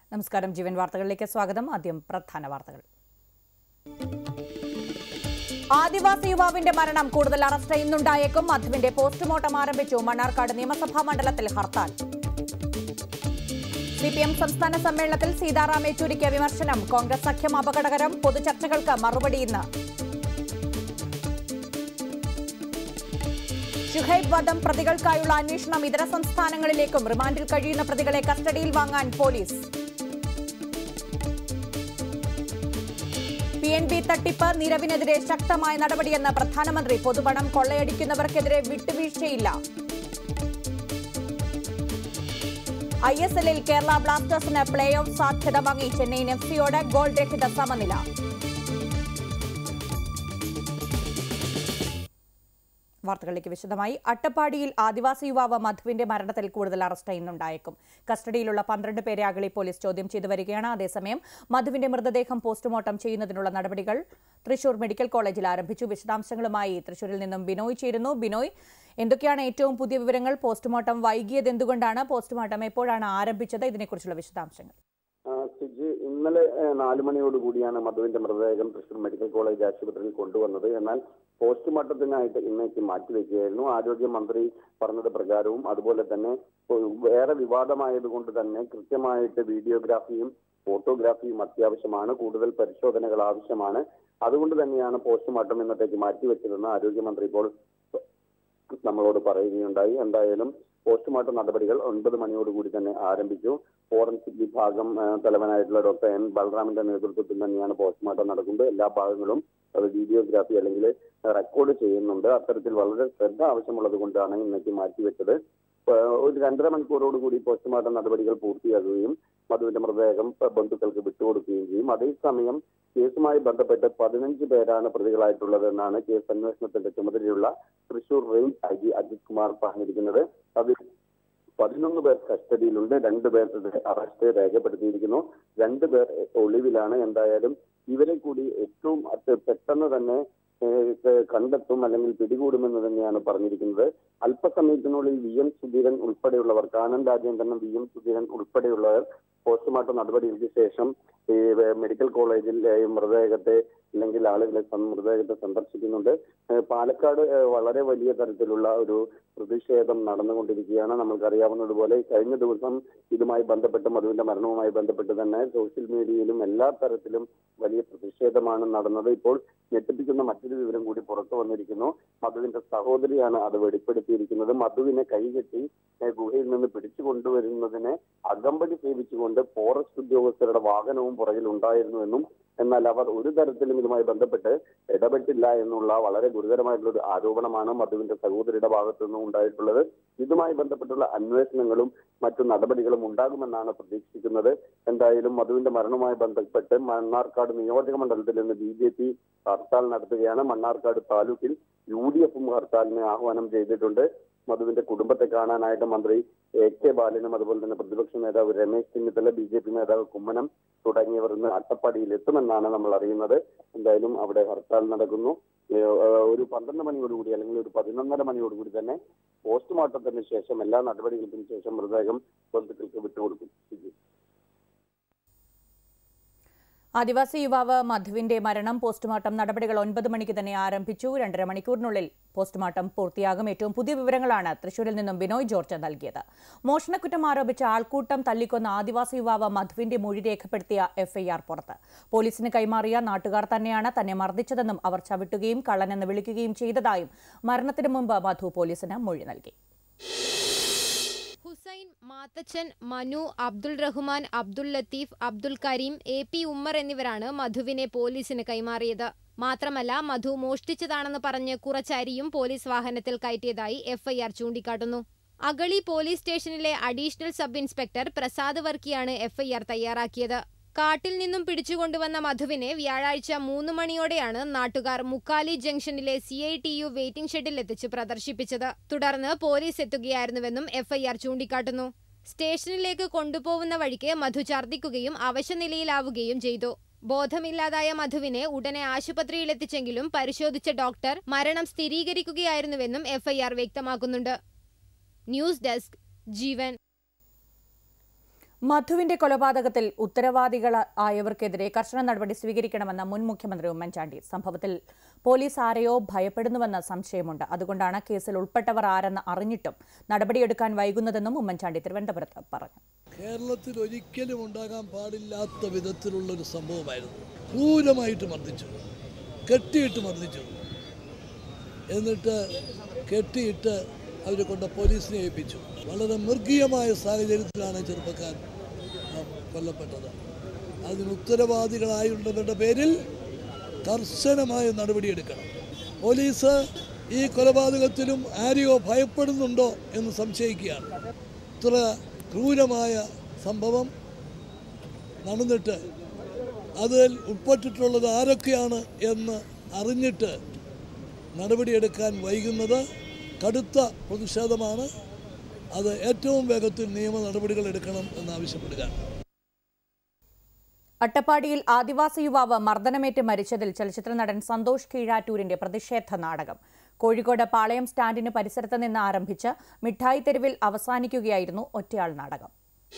നമസ്കാരം ജീവൻ വാർത്തകളിലേക്ക് സ്വാഗതം ആദ്യം പ്രധാന വാർത്തകൾ ആദിവാസി യുവാവിന്റെ മരണം കൂടുതൽ അറസ്റ്റ് ഇന്നുണ്ടായേക്കും മധുവിന്റെ പോസ്റ്റ്മോർട്ടം ആരംഭിച്ചു മണ്ണാർക്കാട് നിയമസഭാ മണ്ഡലത്തിൽ ഹർത്താൽ സിപിഎം സംസ്ഥാന സമ്മേളനത്തിൽ സീതാറാം യെച്ചൂരിക്ക് വിമർശനം കോൺഗ്രസ് സഖ്യം അപകടകരം പൊതുചർച്ചകൾക്ക് മറുപടി ഇന്ന് ഷുഹൈബ് വധം പ്രതികൾക്കായുള്ള അന്വേഷണം ഇതര സംസ്ഥാനങ്ങളിലേക്കും റിമാൻഡിൽ കഴിയുന്ന പ്രതികളെ കസ്റ്റഡിയിൽ വാങ്ങാൻ പോലീസ് പി എൻ ബി തട്ടിപ്പ് നിരവിനെതിരെ ശക്തമായ നടപടിയെന്ന് പ്രധാനമന്ത്രി പൊതുപണം കൊള്ളയടിക്കുന്നവർക്കെതിരെ വിട്ടുവീഴ്ചയില്ല ഐ എസ് എല്ലിൽ കേരള ബ്ലാസ്റ്റേഴ്സിന് പ്ലേ ഓഫ് സാധ്യത വാങ്ങി ചെന്നൈയിൻ എഫ് സിയോട് ഗോൾ രഹിത സമനില വാർത്തകളിലേക്ക് വിശദമായി അട്ടപ്പാടിയിൽ ആദിവാസി യുവാവ് മധുവിന്റെ മരണത്തിൽ കൂടുതൽ അറസ്റ്റ് ഇന്നുണ്ടായേക്കും കസ്റ്റഡിയിലുള്ള പന്ത്രണ്ട് പേരെ അഗളി പോലീസ് ചോദ്യം ചെയ്തു വരികയാണ് അതേസമയം മധുവിന്റെ മൃതദേഹം പോസ്റ്റ്മോർട്ടം ചെയ്യുന്നതിനുള്ള നടപടികൾ തൃശൂർ മെഡിക്കൽ കോളേജിൽ ആരംഭിച്ചു വിശദാംശങ്ങളുമായി തൃശൂരിൽ നിന്നും ബിനോയ് ചേരുന്നു ബിനോയ് എന്തൊക്കെയാണ് ഏറ്റവും പുതിയ വിവരങ്ങൾ പോസ്റ്റ്മോർട്ടം വൈകിയത് എന്തുകൊണ്ടാണ് പോസ്റ്റ്മോർട്ടം എപ്പോഴാണ് ആരംഭിച്ചത് ഇതിനെക്കുറിച്ചുള്ള വിശദാംശങ്ങൾ ആ, സിജി ഇന്നലെ ഏഹ്, നാല് മണിയോട് കൂടിയാണ് മധുവിന്റെ മൃതദേഹം തൃശൂർ മെഡിക്കൽ കോളേജ് ആശുപത്രിയിൽ കൊണ്ടുവന്നത് എന്നാൽ പോസ്റ്റ്മോർട്ടത്തിനായിട്ട് ഇന്നേക്ക് മാറ്റിവെക്കുകയായിരുന്നു ആരോഗ്യമന്ത്രി പറഞ്ഞത് പ്രകാരവും അതുപോലെ തന്നെ ഏഹ്, വേറെ വിവാദമായതുകൊണ്ട് തന്നെ കൃത്യമായിട്ട് വീഡിയോഗ്രാഫിയും ഫോട്ടോഗ്രാഫിയും അത്യാവശ്യമാണ് കൂടുതൽ പരിശോധനകൾ ആവശ്യമാണ് അതുകൊണ്ട് തന്നെയാണ് പോസ്റ്റ്മോർട്ടം ഇന്നത്തേക്ക് മാറ്റിവെച്ചതെന്ന് ആരോഗ്യമന്ത്രി ഇപ്പോൾ നമ്മളോട് പറയുകയുണ്ടായി എന്തായാലും പോസ്റ്റ്മോർട്ടം നടപടികൾ ഒൻപത് മണിയോടുകൂടി തന്നെ ആരംഭിച്ചു ഫോറൻസിക് വിഭാഗം ആ, തലവനായിട്ടുള്ള ഡോക്ടർ എൻ ബലറാമിന്റെ നേതൃത്വത്തിൽ തന്നെയാണ് പോസ്റ്റ്മോർട്ടം നടക്കുന്നത് എല്ലാ ഭാഗങ്ങളും അത് വീഡിയോഗ്രാഫി അല്ലെങ്കിൽ റെക്കോർഡ് ചെയ്യുന്നുണ്ട് അത്തരത്തിൽ വളരെ ശ്രദ്ധ ആവശ്യമുള്ളത് കൊണ്ടാണ് ഇന്നേക്ക് മാറ്റിവെച്ചത് ആ, ഒരു രണ്ടര മണിക്കൂറോടുകൂടി പോസ്റ്റ്മോർട്ടം നടപടികൾ പൂർത്തിയാകുകയും മധുവിന്റെ മൃതദേഹം ബന്ധുക്കൾക്ക് വിട്ടുകൊടുക്കുകയും ചെയ്യും അതേസമയം കേസുമായി ബന്ധപ്പെട്ട് പതിനഞ്ച് പേരാണ് പ്രതികളായിട്ടുള്ളത് എന്നാണ് കേസ് അന്വേഷണത്തിന്റെ ചുമതലയുള്ള Thrissur range I G Ajith Kumar പറഞ്ഞിരിക്കുന്നത് അതിൽ പതിനൊന്ന് പേർ കസ്റ്റഡിയിലുണ്ട് രണ്ടുപേരുടെ അറസ്റ്റ് രേഖപ്പെടുത്തിയിരിക്കുന്നു രണ്ടുപേർ ഒളിവിലാണ് എന്തായാലും ഇവരെ കൂടി ഏറ്റവും അത് പെട്ടെന്ന് തന്നെ ഏഹ്, കണ്ടെത്തും അല്ലെങ്കിൽ പിടികൂടുമെന്ന് തന്നെയാണ് പറഞ്ഞിരിക്കുന്നത് അല്പസമയത്തിനുള്ളിൽ വി എം സുധീരൻ ഉൾപ്പെടെയുള്ളവർ കാനൻ രാജേന്ദ്രനും വി എം സുധീരൻ ഉൾപ്പെടെയുള്ളവർ പോസ്റ്റ്മോർട്ടം നടപടികൾക്ക് ശേഷം ഈ വേ- മെഡിക്കൽ കോളേജിൽ ഏഹ്, മൃതദേഹത്തെ അല്ലെങ്കിൽ ആളുകളെ സം- മൃതദേഹത്തെ സന്ദർശിക്കുന്നുണ്ട് ഏഹ്, പാലക്കാട് ഏഹ്, വളരെ വലിയ തരത്തിലുള്ള ഒരു പ്രതിഷേധം നടന്നുകൊണ്ടിരിക്കുകയാണ് നമ്മൾക്കറിയാവുന്നതുപോലെ കഴിഞ്ഞ ദിവസം ഇതുമായി ബന്ധപ്പെട്ട് മധുവിന്റെ മരണവുമായി ബന്ധപ്പെട്ട് തന്നെ സോഷ്യൽ മീഡിയയിലും എല്ലാ തരത്തിലും വലിയ പ്രതിഷേധമാണ് നടന്നത് ഇപ്പോൾ ഞെട്ടിപ്പിക്കുന്ന മറ്റൊരു വിവരം കൂടി പുറത്തു വന്നിരിക്കുന്നു മധുവിന്റെ സഹോദരിയാണ് അത് വെളിപ്പെടുത്തിയിരിക്കുന്നത് മധുവിനെ കൈകെട്ടി ഏഹ്, ഗുഹയിൽ നിന്ന് പിടിച്ചു കൊണ്ടുവരുന്നതിനെ അകമ്പടി സേവിച്ചുകൊണ്ട് ഫോറസ്റ്റ് ഉദ്യോഗസ്ഥരുടെ വാഹനവും പുറകിൽ ഉണ്ടായിരുന്നുവെന്നും എന്നാൽ അവർ ഒരു തരത്തിലും ഇതുമായി ബന്ധപ്പെട്ട് ഇടപെട്ടില്ല എന്നുള്ള വളരെ ഗുരുതരമായിട്ടുള്ള ഒരു ആരോപണമാണ് മധുവിന്റെ സഹോദരിയുടെ ഭാഗത്തു നിന്നും ഉണ്ടായിട്ടുള്ളത് ഇതുമായി ബന്ധപ്പെട്ടുള്ള അന്വേഷണങ്ങളും മറ്റു നടപടികളും ഉണ്ടാകുമെന്നാണ് പ്രതീക്ഷിക്കുന്നത് എന്തായാലും മധുവിന്റെ മരണവുമായി ബന്ധപ്പെട്ട് മണ്ണാർക്കാട് നിയോജക മണ്ഡലത്തിൽ നിന്ന് ബി ജെ പി ഹർത്താൽ നടത്തുകയാണ് മണ്ണാർക്കാട് താലൂക്കിൽ യു ഡി എഫും ഹർത്താലിന് ആഹ്വാനം ചെയ്തിട്ടുണ്ട് മധുവിന്റെ കുടുംബത്തെ കാണാനായിട്ട് മന്ത്രി എ കെ ബാലനും അതുപോലെ തന്നെ പ്രതിപക്ഷ നേതാവ് Ramesh Chennithala B J P നേതാവ് കുമ്മനം തുടങ്ങിയവർ ഇന്ന് അട്ടപ്പാടിയിൽ എത്തുമെന്നാണ് നമ്മൾ അറിയുന്നത് എന്തായാലും അവിടെ ഹർത്താൽ നടക്കുന്നു ഏഹ് ഏഹ് ഒരു പന്ത്രണ്ട് മണിയോടുകൂടി അല്ലെങ്കിൽ ഒരു പതിനൊന്നര മണിയോടുകൂടി തന്നെ പോസ്റ്റ്മോർട്ടത്തിന് ശേഷം എല്ലാ നടപടികൾക്കും ശേഷം മൃതദേഹം ബന്ധുക്കൾക്ക് വിട്ടുകൊടുക്കും സിജി. ആദിവാസി യുവാവ് മധുവിന്റെ മരണം പോസ്റ്റ്മോർട്ടം നടപടികൾ ഒൻപത് മണിക്ക് തന്നെ ആരംഭിച്ചു രണ്ടര മണിക്കൂറിനുള്ളിൽ പോസ്റ്റ്മോർട്ടം പൂർത്തിയാകും ഏറ്റവും പുതിയ വിവരങ്ങളാണ് തൃശൂരിൽ നിന്നും ബിനോയ് ജോർജ് നൽകിയത് മോഷണക്കുറ്റം ആരോപിച്ച ആൾക്കൂട്ടം തല്ലിക്കൊന്ന ആദിവാസി യുവാവ് മധുവിന്റെ മൊഴി രേഖപ്പെടുത്തിയ എഫ്ഐആർ പുറത്ത് പോലീസിന് കൈമാറിയ നാട്ടുകാർ തന്നെയാണ് തന്നെ മർദ്ദിച്ചതെന്നും അവർ ചവിട്ടുകയും കള്ളനെന്ന് വിളിക്കുകയും ചെയ്തതായും മരണത്തിന് മുമ്പ് മധു പോലീസിന് മൊഴി നൽകി ഹുസൈൻ മാത്തച്ചൻ മനു അബ്ദുൾ റഹ്മാൻ അബ്ദുൾ ലത്തീഫ് അബ്ദുൾ കരീം എ പി ഉമ്മർ എന്നിവരാണ് മധുവിനെ പോലീസിന് കൈമാറിയത് മാത്രമല്ല മധു മോഷ്ടിച്ചതാണെന്ന് പറഞ്ഞ് കുറച്ച് അരിയും പോലീസ് വാഹനത്തിൽ കയറ്റിയതായി എഫ്ഐആർ ചൂണ്ടിക്കാട്ടുന്നു അഗളി പോലീസ് സ്റ്റേഷനിലെ അഡീഷണൽ സബ് ഇൻസ്പെക്ടർ പ്രസാദ് വർക്കിയാണ് എഫ്ഐആർ തയ്യാറാക്കിയത് കാട്ടിൽ നിന്നും പിടിച്ചുകൊണ്ടുവന്ന മധുവിനെ വ്യാഴാഴ്ച മൂന്ന് മണിയോടെയാണ് നാട്ടുകാർ മുക്കാലി ജംഗ്ഷനിലെ C I T U waiting ഷെഡിൽ എത്തിച്ച് പ്രദർശിപ്പിച്ചത് തുടർന്ന് പോലീസ് എത്തുകയായിരുന്നുവെന്നും എഫ്ഐആർ ചൂണ്ടിക്കാട്ടുന്നു സ്റ്റേഷനിലേക്ക് കൊണ്ടുപോകുന്ന വഴിക്ക് മധു ഛർദ്ദിക്കുകയും അവശനിലയിലാവുകയും ചെയ്തു ബോധമില്ലാതായ മധുവിനെ ഉടനെ ആശുപത്രിയിലെത്തിച്ചെങ്കിലും പരിശോധിച്ച ഡോക്ടർ മരണം സ്ഥിരീകരിക്കുകയായിരുന്നുവെന്നും എഫ്ഐആർ വ്യക്തമാക്കുന്നുണ്ട് ന്യൂസ് ഡെസ്ക് ജീവൻ മധുവിന്റെ കൊലപാതകത്തിൽ ഉത്തരവാദികളായവർക്കെതിരെ കർശന നടപടി സ്വീകരിക്കണമെന്ന് മുൻ മുഖ്യമന്ത്രി ഉമ്മൻചാണ്ടി സംഭവത്തിൽ പോലീസ് ആരെയോ ഭയപ്പെടുന്നുവെന്ന സംശയമുണ്ട് അതുകൊണ്ടാണ് കേസിൽ ഉൾപ്പെട്ടവർ ആരെന്ന് അറിഞ്ഞിട്ടും നടപടിയെടുക്കാൻ വൈകുന്നതെന്നും ഉമ്മൻചാണ്ടി തിരുവനന്തപുരത്ത് പറഞ്ഞു കേരളത്തിൽ ഒരിക്കലും ഉണ്ടാകാൻ പാടില്ലാത്ത വിധത്തിലുള്ള ഒരു സംഭവമായിരുന്നു ക്രൂരമായിട്ട് മർദ്ദിച്ചു കെട്ടിയിട്ട് മർദ്ദിച്ചു എന്നിട്ട് കെട്ടിയിട്ട് അവർ കൊണ്ട് പോലീസിനെ ഏൽപ്പിച്ചു വളരെ മൃഗീയമായ സാഹചര്യത്തിലാണ് ചെറുപ്പക്കാർ ആ, കൊല്ലപ്പെട്ടത് അതിന് ഉത്തരവാദികളായുള്ളവരുടെ പേരിൽ കർശനമായ നടപടിയെടുക്കണം പോലീസ് ഈ കൊലപാതകത്തിലും ആരെയോ ഭയപ്പെടുന്നുണ്ടോ എന്ന് സംശയിക്കുകയാണ് ഇത്ര ക്രൂരമായ സംഭവം നടന്നിട്ട് അതിൽ ഉൾപ്പെട്ടിട്ടുള്ളത് ആരൊക്കെയാണ് എന്ന് അറിഞ്ഞിട്ട് നടപടിയെടുക്കാൻ വൈകുന്നത് കടുത്ത പ്രതിഷേധമാണ് അത് ഏറ്റവും വേഗത്തിൽ നിയമ നടപടികൾ എടുക്കണം എന്നാവശ്യപ്പെടുകയാണ് അട്ടപ്പാടിയിൽ ആദിവാസി യുവാവ് മർദ്ദനമേറ്റ് മരിച്ചതിൽ ചലച്ചിത്ര നടൻ സന്തോഷ് കീഴാറ്റൂരിന്റെ പ്രതിഷേധ നാടകം കോഴിക്കോട് പാളയം സ്റ്റാൻഡിന് പരിസരത്ത് നിന്ന് ആരംഭിച്ച് മിഠായി തെരുവിൽ അവസാനിക്കുകയായിരുന്നു ഒറ്റയാൾ നാടകം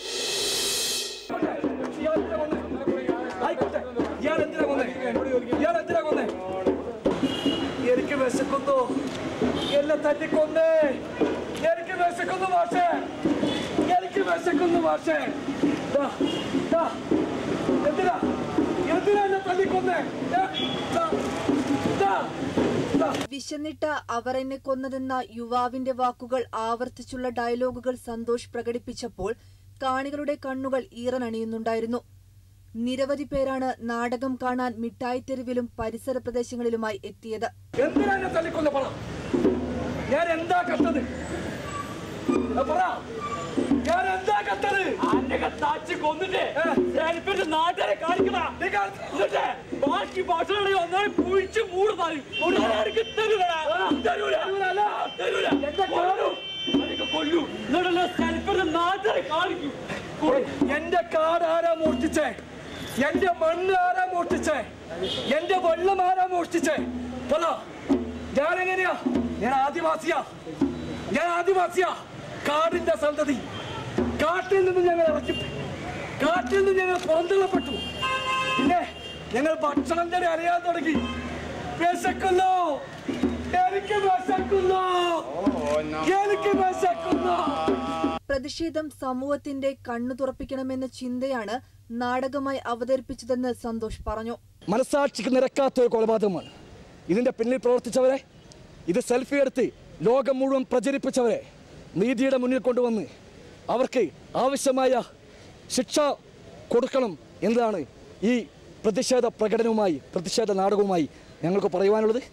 ആയിക്കോട്ടെ ഇയാൾ എന്തിനാ കൊന്നേ ഇയാൾ എന്തിനാ കൊന്നേ എനിക്ക് വിശക്കുന്നു എന്നെ തല്ലിക്കൊന്നേ എനിക്ക് വിശക്കുന്നു മാഷേ എനിക്ക് വിശക്കുന്നു മാഷേ ദാ, ദാ, എന്തിനാ എന്തിനാ എന്നെ തല്ലിക്കൊന്നേ ഏ, ദാ, ദാ, ദാ. വിശന്നിട്ട് അവർ എന്നെ കൊന്നതെന്ന യുവാവിന്റെ വാക്കുകൾ ആവർത്തിച്ചുള്ള ഡയലോഗുകൾ സന്തോഷ് പ്രകടിപ്പിച്ചപ്പോൾ കാണികളുടെ കണ്ണുകൾ ഈറനണിയുന്നുണ്ടായിരുന്നു നിരവധി പേരാണ് നാടകം കാണാൻ മിഠായിത്തെരുവിലും പരിസര പ്രദേശങ്ങളിലുമായി എത്തിയത് എന്തിനാ എന്നെ തല്ലിക്കൊന്ന പറ ഞാൻ എന്താ കത്തത് ആ, പറ ഞാൻ എന്താ കത്തത് അന്നെ കത്താച്ച് കൊന്നിട്ട് ഞാനിപ്പോ നാട്ടുകാരെ കാണിക്കണ എന്നിട്ട് ബാക്കി ഭക്ഷണം ഒന്നായി കുഴിച്ച് മൂടുന്നാല് ഒരാൾക്ക് തരൂല തരൂല തരൂല എന്റെ കൊല്ലും എനിക്ക് കൊല്ലു എന്നിട്ടല്ല സെൽഫിന്റെ നാട്ടുകാരെ കാണിക്കും എന്റെ കാട് ആരാ മോഷ്ടിച്ചേ എന്റെ മണ്ണ് ആരാ മോഷ്ടിച്ചേ എന്റെ വെള്ളം ആരാ മോഷ്ടിച്ചേ പറ ഞാൻ എങ്ങനെയാ ഞാൻ ആദിവാസിയാ ഞാൻ ആദിവാസിയാ കാടിന്റെ സന്തതി കാട്ടിൽ നിന്ന് ഞങ്ങൾ ഇറക്കി കാട്ടിൽ നിന്ന് ഞങ്ങൾ പുറന്തള്ളപ്പെട്ടു പിന്നെ ഞങ്ങൾ ഭക്ഷണം തന്നെ അറിയാൻ തുടങ്ങി വിശക്കുന്നു എനിക്ക് വിശക്കുന്നു എനിക്ക് വിശക്കുന്നു പ്രതിഷേധം സമൂഹത്തിന്റെ കണ്ണു തുറപ്പിക്കണമെന്ന ചിന്തയാണ് നാടകമായി അവതരിപ്പിച്ചതെന്ന് സന്തോഷ് പറഞ്ഞു മനസാക്ഷിക്ക് നിരക്കാത്ത ഒരു കൊലപാതകമാണ് ഇതിന്റെ പിന്നിൽ പ്രവർത്തിച്ചവരെ ഇത് സെൽഫി എടുത്ത് ലോകം മുഴുവൻ പ്രചരിപ്പിച്ചവരെ നീതിയുടെ മുന്നിൽ കൊണ്ടുവന്ന് അവർക്ക് ആവശ്യമായ ശിക്ഷ കൊടുക്കണം എന്നതാണ് ഈ പ്രതിഷേധ പ്രകടനവുമായി പ്രതിഷേധ നാടകവുമായി ഞങ്ങൾക്ക് പറയുവാനുള്ളത്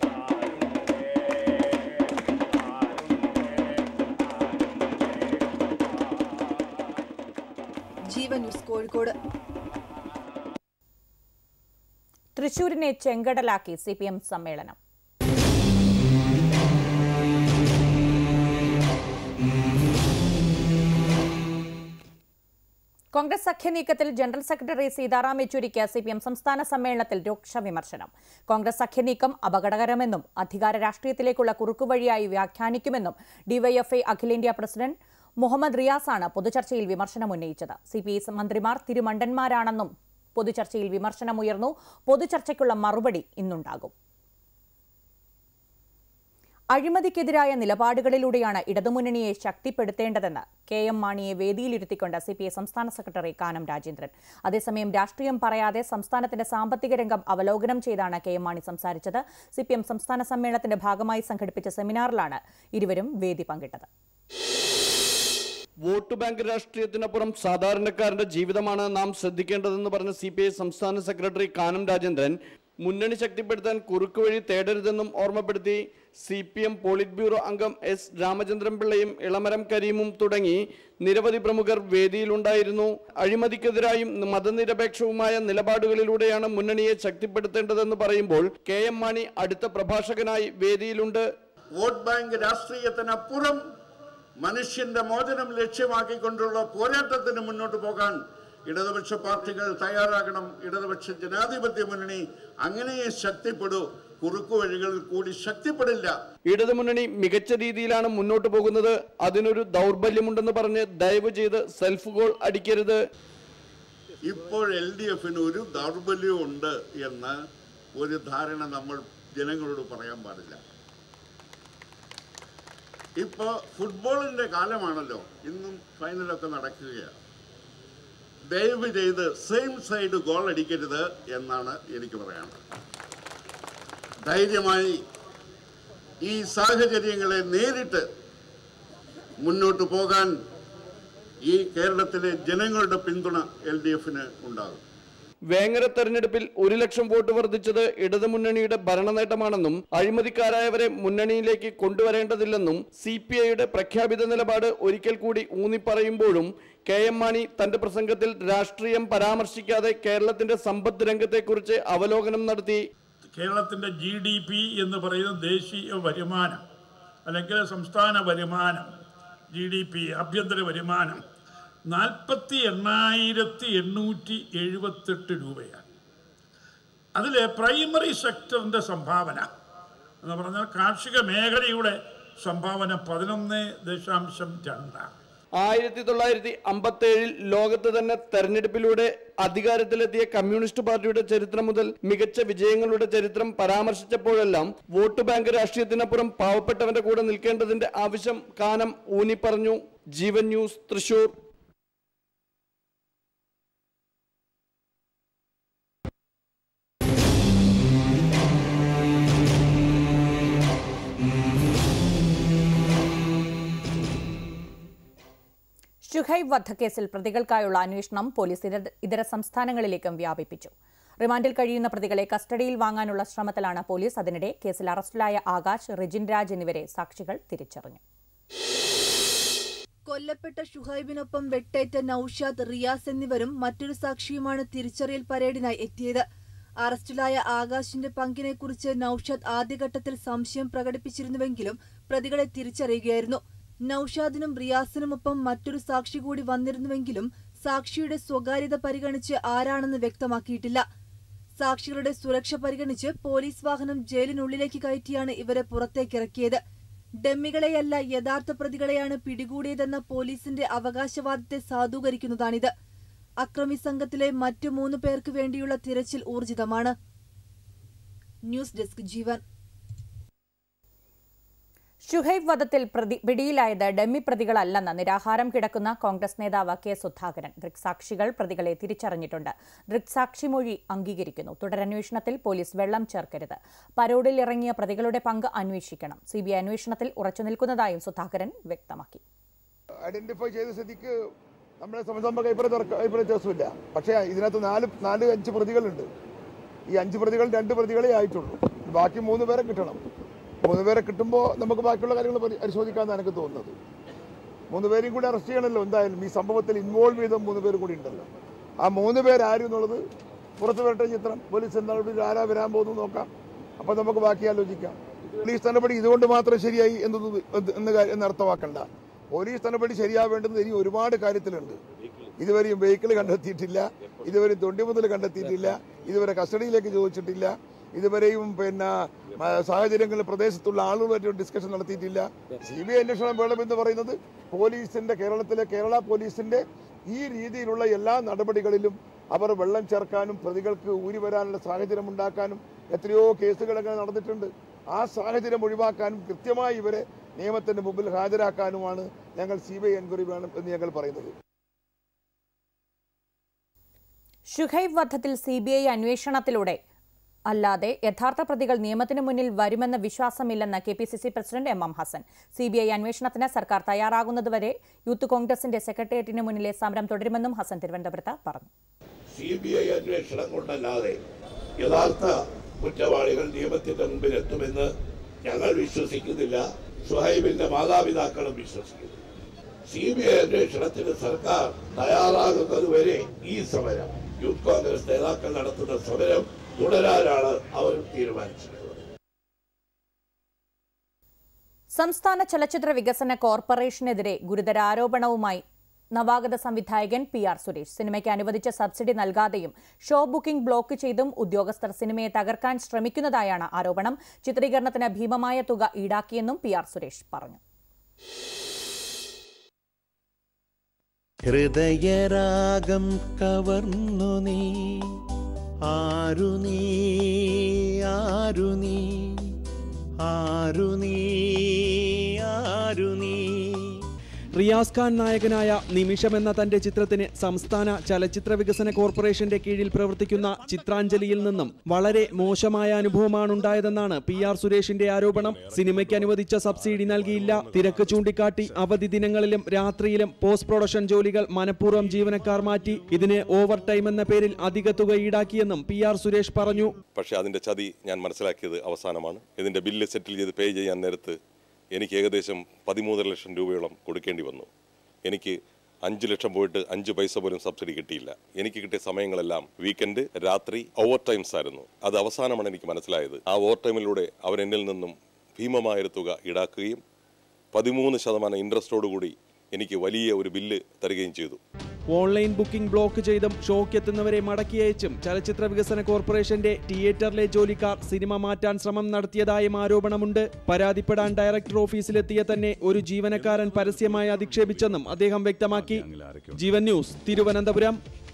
ജീവൻ ന്യൂസ് കോഴിക്കോട് തൃശൂരിനെ ചെങ്കടലാക്കി സി പി എം സമ്മേളനം കോൺഗ്രസ് സഖ്യനീക്കത്തിൽ ജനറൽ സെക്രട്ടറി സീതാറാം യെച്ചൂരിക്ക് സി പി എം സംസ്ഥാന സമ്മേളനത്തിൽ രൂക്ഷ വിമർശനം കോൺഗ്രസ് സഖ്യനീക്കം അപകടകരമെന്നും അധികാര രാഷ്ട്രീയത്തിലേക്കുള്ള കുറുക്കുവഴിയായി വ്യാഖ്യാനിക്കുമെന്നും ഡിവൈഎഫ്ഐ അഖിലേന്ത്യാ പ്രസിഡന്റ് മുഹമ്മദ് റിയാസാണ് പൊതുചർച്ചയിൽ വിമർശനം ഉന്നയിച്ചത് സി പി ഐ മന്ത്രിമാർ തിരുമണ്ടന്മാരാണെന്നും പൊതുചർച്ചയിൽ വിമർശനമുയർന്നു പൊതുചർച്ചയ്ക്കുള്ള മറുപടി ഇന്നുണ്ടാകും അഴിമതിക്കെതിരായ നിലപാടുകളിലൂടെയാണ് ഇടതുമുന്നണിയെ ശക്തിപ്പെടുത്തേണ്ടതെന്ന് കെ എം മാണിയെ വേദിയിലിരുത്തിക്കൊണ്ട് സി പി ഐ സംസ്ഥാന സെക്രട്ടറി കാനം രാജേന്ദ്രൻ അതേസമയം രാഷ്ട്രീയം പറയാതെ സംസ്ഥാനത്തിന്റെ സാമ്പത്തിക രംഗം അവലോകനം ചെയ്താണ് കെ എം മാണി സംസാരിച്ചത് സി പി എം സംസ്ഥാന സമ്മേളനത്തിന്റെ ഭാഗമായി സംഘടിപ്പിച്ച സെമിനാറിലാണ് ഇരുവരും വേദി പങ്കിട്ടത് വോട്ട് ബാങ്ക് രാഷ്ട്രീയത്തിനപ്പുറം സാധാരണക്കാരന്റെ ജീവിതമാണ് നാം ശ്രദ്ധിക്കേണ്ടതെന്ന് പറഞ്ഞ സി പി ഐ സംസ്ഥാന സെക്രട്ടറി കാനം രാജേന്ദ്രൻ മുന്നണി ശക്തിപ്പെടുത്താൻ കുറുക്കുവഴി തേടരുതെന്നും ഓർമ്മപ്പെടുത്തി C P M polit bureau അംഗം എസ് രാമചന്ദ്രൻ പിള്ളയും ഇളമരം കരീമും തുടങ്ങി നിരവധി പ്രമുഖർ വേദിയിലുണ്ടായിരുന്നു അഴിമതിക്കെതിരായും മതനിരപേക്ഷവുമായ നിലപാടുകളിലൂടെയാണ് മുന്നണിയെ ശക്തിപ്പെടുത്തേണ്ടതെന്ന് പറയുമ്പോൾ കെ എം മാണി അടുത്ത പ്രഭാഷകനായി വേദിയിലുണ്ട് വോട്ട് ബാങ്ക് രാഷ്ട്രീയത്തിനപ്പുറം മനുഷ്യന്റെ മോചനം ലക്ഷ്യമാക്കിക്കൊണ്ടുള്ള പോരാട്ടത്തിന് മുന്നോട്ട് പോകാൻ ഇടതുപക്ഷ പാർട്ടികൾ തയ്യാറാകണം ഇടതുപക്ഷ ജനാധിപത്യ മുന്നണി അങ്ങനെ ശക്തിപ്പെടൂ കുറുക്കുവഴികളിൽ കൂടി ശക്തിപ്പെടില്ല ഇടതുമുന്നണി മികച്ച രീതിയിലാണ് മുന്നോട്ട് പോകുന്നത് അതിനൊരു ദൗർബല്യമുണ്ടെന്ന് പറഞ്ഞ് ദയവ് ചെയ്ത് സെൽഫ് ഗോൾ അടിക്കരുത് ഇപ്പോൾ എൽ ഡി എഫിന് ഒരു ദൗർബല്യവും ഉണ്ട് എന്ന് ഒരു ധാരണ നമ്മൾ ജനങ്ങളോട് പറയാൻ പാടില്ല ഇപ്പൊ ഫുട്ബോളിന്റെ കാലമാണല്ലോ ഇന്നും ഫൈനലൊക്കെ നടക്കുകയാണ് ദയവ് ചെയ്ത് സെയിം സൈഡ് ഗോൾ അടിക്കരുത് എന്നാണ് എനിക്ക് പറയാനുള്ളത് ധൈര്യമായി ഈ സാഹചര്യങ്ങളെ നേരിട്ട് മുന്നോട്ട് പോകാൻ ഈ കേരളത്തിലെ ജനങ്ങളുടെ പിന്തുണ എൽ ഡി എഫിന് ഉണ്ടാകും വേങ്ങര തെരഞ്ഞെടുപ്പിൽ ഒരു ലക്ഷം വോട്ട് വർദ്ധിച്ചത് ഇടതുമുന്നണിയുടെ ഭരണനേട്ടമാണെന്നും അഴിമതിക്കാരായവരെ മുന്നണിയിലേക്ക് കൊണ്ടുവരേണ്ടതില്ലെന്നും സി പി ഐയുടെ പ്രഖ്യാപിത നിലപാട് ഒരിക്കൽ കൂടി ഊന്നിപ്പറയുമ്പോഴും കെ എം മാണി തന്റെ പ്രസംഗത്തിൽ രാഷ്ട്രീയം പരാമർശിക്കാതെ കേരളത്തിന്റെ സമ്പദ് രംഗത്തെക്കുറിച്ച് അവലോകനം നടത്തി കേരളത്തിൻ്റെ ജി ഡി പി എന്ന് പറയുന്ന ദേശീയ വരുമാനം അല്ലെങ്കിൽ സംസ്ഥാന വരുമാനം ജി ഡി പി ആഭ്യന്തര വരുമാനം നാൽപ്പത്തി എണ്ണായിരത്തി എണ്ണൂറ്റി എഴുപത്തെട്ട് രൂപയാണ് അതിൽ പ്രൈമറി സെക്ടറിൻ്റെ സംഭാവന എന്ന് പറഞ്ഞാൽ കാർഷിക മേഖലയുടെ സംഭാവന പതിനൊന്ന് ദശാംശം രണ്ടാണ് ആയിരത്തി തൊള്ളായിരത്തി അമ്പത്തി ഏഴിൽ ലോകത്ത് തന്നെ തെരഞ്ഞെടുപ്പിലൂടെ അധികാരത്തിലെത്തിയ കമ്മ്യൂണിസ്റ്റ് പാർട്ടിയുടെ ചരിത്രം മുതൽ മികച്ച വിജയങ്ങളുടെ ചരിത്രം പരാമർശിച്ചപ്പോഴെല്ലാം വോട്ട് ബാങ്ക് രാഷ്ട്രീയത്തിനപ്പുറം പാവപ്പെട്ടവന്റെ കൂടെ നിൽക്കേണ്ടതിന്റെ ആവശ്യം കാനം ഊന്നിപ്പറഞ്ഞു ജീവൻ ന്യൂസ് തൃശൂർ ഷുഹൈബ് വധക്കേസിൽ പ്രതികൾക്കായുള്ള അന്വേഷണം പോലീസ് ഇതര- ഇതര സംസ്ഥാനങ്ങളിലേക്കും വ്യാപിപ്പിച്ചു റിമാൻഡിൽ കഴിയുന്ന പ്രതികളെ കസ്റ്റഡിയിൽ വാങ്ങാനുള്ള ശ്രമത്തിലാണ് പോലീസ് അതിനിടെ കേസിൽ അറസ്റ്റിലായ ആകാശ് റിജിൻ രാജ് എന്നിവരെ സാക്ഷികൾ തിരിച്ചറിഞ്ഞു കൊല്ലപ്പെട്ട ഷുഹൈബിനൊപ്പം വെട്ടേറ്റ നൌഷാദ് റിയാസ് എന്നിവരും മറ്റൊരു സാക്ഷിയുമാണ് തിരിച്ചറിയൽ പരേഡിനായി എത്തിയത് അറസ്റ്റിലായ ആകാശിന്റെ പങ്കിനെക്കുറിച്ച് നൌഷാദ് ആദ്യഘട്ടത്തിൽ സംശയം പ്രകടിപ്പിച്ചിരുന്നുവെങ്കിലും പ്രതികളെ തിരിച്ചറിയുകയായിരുന്നു നൌഷാദിനും റിയാസിനുമൊപ്പം മറ്റൊരു സാക്ഷി കൂടി വന്നിരുന്നുവെങ്കിലും സാക്ഷിയുടെ സ്വകാര്യത പരിഗണിച്ച് ആരാണെന്ന് വ്യക്തമാക്കിയിട്ടില്ല സാക്ഷികളുടെ സുരക്ഷ പരിഗണിച്ച് പോലീസ് വാഹനം ജയിലിനുള്ളിലേക്ക് കയറ്റിയാണ് ഇവരെ പുറത്തേക്കിറക്കിയത് ഡെമ്മികളെയല്ല യഥാർത്ഥ പ്രതികളെയാണ് പിടികൂടിയതെന്ന പോലീസിന്റെ അവകാശവാദത്തെ സാധൂകരിക്കുന്നതാണിത് അക്രമി സംഘത്തിലെ മറ്റു മൂന്ന് പേർക്ക് വേണ്ടിയുള്ള തിരച്ചിൽ ഊർജിതമാണ് ന്യൂസ് ഡെസ്ക് ജീവൻ ഷുഹൈബ് വധത്തിൽ പ്രതി പിടിയിലായത് ഡമ്മി പ്രതികളല്ലെന്ന് നിരാഹാരം കിടക്കുന്ന കോൺഗ്രസ് നേതാവ് കെ സുധാകരൻ ദൃക്സാക്ഷികൾ പ്രതികളെ തിരിച്ചറിഞ്ഞിട്ടുണ്ട് ദൃക്സാക്ഷിമൊഴി അംഗീകരിക്കുന്നു തുടരന്വേഷണത്തിൽ പോലീസ് വെള്ളം ചേർക്കരുത് പരോഡിൽ ഇറങ്ങിയ പ്രതികളുടെ പങ്ക് അന്വേഷിക്കണം സിബിഐ അന്വേഷണത്തിൽ ഉറച്ചുനിൽക്കുന്നതായും സുധാകരൻ വ്യക്തമാക്കി ഐഡന്റിഫൈ ചെയ്ത സ്ഥിതിക്ക് നമ്മളെ സംബന്ധിച്ച് കൈപ്പുറ കൈപ്പുറ വ്യത്യാസമില്ല പക്ഷേ ഇതിനകത്ത് നാല് നാല് അഞ്ച് പ്രതികളുണ്ട് ഈ അഞ്ച് പ്രതികൾ രണ്ട് പ്രതികളെ ആയിട്ടുള്ളൂ ബാക്കി മൂന്ന് പേരെ കിട്ടണം മൂന്ന് പേരെ കിട്ടുമ്പോൾ നമുക്ക് ബാക്കിയുള്ള കാര്യങ്ങൾ പരി- പരിശോധിക്കാമെന്ന് എനിക്ക് തോന്നുന്നത് മൂന്ന് പേരെയും കൂടി അറസ്റ്റ് ചെയ്യണമല്ലോ എന്തായാലും ഈ സംഭവത്തിൽ ഇൻവോൾവ് ചെയ്ത മൂന്ന് പേര് കൂടി ഉണ്ടല്ലോ ആ മൂന്ന് പേരാരും എന്നുള്ളത് പുറത്തു വരട്ടെ ചിത്രം പോലീസ് എന്താണ് ആരാ വരാൻ പോകുന്നു നോക്കാം അപ്പോൾ നമുക്ക് ബാക്കി ആലോചിക്കാം പോലീസ് നടപടി ഇതുകൊണ്ട് മാത്രം ശരിയായി എന്നത് എന്ന് കാര്യം- എന്ന് അർത്ഥമാക്കണ്ട പോലീസ് നടപടി ശരിയാവേണ്ടത് ഇനി ഒരുപാട് കാര്യത്തിലുണ്ട് ഇതുവരെയും വെഹിക്കിൾ കണ്ടെത്തിയിട്ടില്ല ഇതുവരെയും തൊണ്ടി മുതൽ കണ്ടെത്തിയിട്ടില്ല ഇതുവരെ കസ്റ്റഡിയിലേക്ക് ചോദിച്ചിട്ടില്ല ഇതുവരെയും പിന്നെ മ, സാഹചര്യങ്ങളിൽ പ്രദേശത്തുള്ള ആളുകളുമായിട്ട് ഡിസ്കഷൻ നടത്തിയിട്ടില്ല സി ബി ഐ അന്വേഷണം വേണമെന്ന് പറയുന്നത് പോലീസിന്റെ കേരളത്തിലെ കേരള പോലീസിന്റെ ഈ രീതിയിലുള്ള എല്ലാ നടപടികളിലും അവർ വെള്ളം ചേർക്കാനും പ്രതികൾക്ക് ഊരി വരാനുള്ള സാഹചര്യം ഉണ്ടാക്കാനും എത്രയോ കേസുകൾ അങ്ങനെ നടന്നിട്ടുണ്ട് ആ സാഹചര്യം ഒഴിവാക്കാനും കൃത്യമായി ഇവരെ നിയമത്തിന്റെ മുമ്പിൽ ഹാജരാക്കാനുമാണ് ഞങ്ങൾ സി ബി ഐ എൻക്വയറി വേണം എന്ന് ഞങ്ങൾ പറയുന്നത് ഷുഹൈബ് വധത്തിൽ സി ബി ഐ അന്വേഷണത്തിലൂടെ അല്ലാതെ യഥാർത്ഥ പ്രതികൾ നിയമത്തിന് മുന്നിൽ വരുമെന്ന വിശ്വാസമില്ലെന്ന് K P C C president M M Hassan C B I അന്വേഷണത്തിന് സർക്കാർ തയ്യാറാകുന്നതുവരെ യൂത്ത് കോൺഗ്രസിന്റെ സെക്രട്ടേറിയറ്റിന് മുന്നിലെ സമരം തുടരുമെന്നും ഹസൻ തിരുവനന്തപുരത്ത് പറഞ്ഞു സി ബി ഐ അന്വേഷണം കൊണ്ടല്ലാതെ യഥാർത്ഥ കുറ്റവാളികൾ നിയമത്തിന്റെ മുമ്പിൽ എത്തുമെന്ന് ഞങ്ങൾ വിശ്വസിക്കുന്നില്ല ഷുഹൈബിന്റെ മാതാപിതാക്കളും വിശ്വസിക്കുന്നു സി ബി ഐ അന്വേഷണത്തിന് സർക്കാർ തയ്യാറാകുന്നതുവരെ ഈ സമരം യൂത്ത് കോൺഗ്രസ് നേതാക്കൾ നടത്തുന്ന സമരം തുടരാനാണ് അവർ തീരുമാനിച്ചിട്ടുള്ളത് സംസ്ഥാന ചലച്ചിത്ര വികസന കോർപ്പറേഷനെതിരെ ഗുരുതര ആരോപണവുമായി നവാഗത സംവിധായകൻ പി ആർ സുരേഷ് സിനിമയ്ക്ക് അനുവദിച്ച സബ്സിഡി നൽകാതെയും ഷോ ബുക്കിംഗ് ബ്ലോക്ക് ചെയ്തും ഉദ്യോഗസ്ഥർ സിനിമയെ തകർക്കാൻ ശ്രമിക്കുന്നതായാണ് ആരോപണം ചിത്രീകരണത്തിന് ഭീമമായ തുക ഈടാക്കിയെന്നും പി ആർ സുരേഷ് പറഞ്ഞു ഹൃദയരാഗം കവർന്നു നീ ആരു നീ ആരു നീ ആരു നീ ആരു നീ റിയാസ് ഖാൻ നായകനായ നിമിഷം എന്ന തന്റെ ചിത്രത്തിന് സംസ്ഥാന ചലച്ചിത്ര വികസന കോർപ്പറേഷന്റെ കീഴിൽ പ്രവർത്തിക്കുന്ന ചിത്രാഞ്ജലിയിൽ നിന്നും വളരെ മോശമായ അനുഭവമാണ് ഉണ്ടായതെന്നാണ് പി ആർ സുരേഷിന്റെ ആരോപണം സിനിമയ്ക്ക് അനുവദിച്ച സബ്സിഡി നൽകിയില്ല തിരക്ക് ചൂണ്ടിക്കാട്ടി അവധി ദിനങ്ങളിലും രാത്രിയിലും പോസ്റ്റ് പ്രൊഡക്ഷൻ ജോലികൾ മനഃപൂർവ്വം ജീവനക്കാർ മാറ്റി ഇതിന് ഓവർ ടൈം എന്ന പേരിൽ അധിക തുക ഈടാക്കിയെന്നും പി ആർ സുരേഷ് പറഞ്ഞു പക്ഷേ അതിൻ്റെ ചതി ഞാൻ മനസ്സിലാക്കിയത് അവസാനമാണ് ഇതിൻ്റെ ബില്ല് സെറ്റിൽ ചെയ്ത് പേ ചെയ്യാൻ നേരത്ത് എനിക്ക് ഏകദേശം പതിമൂന്നര ലക്ഷം രൂപയോളം കൊടുക്കേണ്ടി വന്നു എനിക്ക് അഞ്ച് ലക്ഷം പോയിട്ട് അഞ്ച് പൈസ പോലും സബ്സിഡി കിട്ടിയില്ല എനിക്ക് കിട്ടിയ സമയങ്ങളെല്ലാം വീക്കെൻഡ് രാത്രി ഓവർ ടൈംസ് ആയിരുന്നു അത് അവസാനമാണ് എനിക്ക് മനസ്സിലായത് ആ ഓവർ ടൈമിലൂടെ അവരെന്നിൽ നിന്നും ഭീമമായൊരു തുക ഈടാക്കുകയും പതിമൂന്ന് ശതമാനം ഇൻട്രസ്റ്റോടുകൂടി എനിക്ക് വലിയ ഒരു ബില്ല് തരികയും ചെയ്തു ഓൺലൈൻ ബുക്കിംഗ് ബ്ലോക്ക് ചെയ്തും ഷോക്ക് എത്തുന്നവരെ മടക്കി അയച്ചും ചലച്ചിത്ര വികസന കോർപ്പറേഷന്റെ തിയേറ്ററിലെ ജോലിക്കാർ സിനിമ മാറ്റാൻ ശ്രമം നടത്തിയതായും ആരോപണമുണ്ട് പരാതിപ്പെടാൻ ഡയറക്ടർ ഓഫീസിലെത്തിയ തന്നെ ഒരു ജീവനക്കാരൻ പരസ്യമായി അധിക്ഷേപിച്ചെന്നും അദ്ദേഹം വ്യക്തമാക്കി Jeevan news Thiruvananthapuram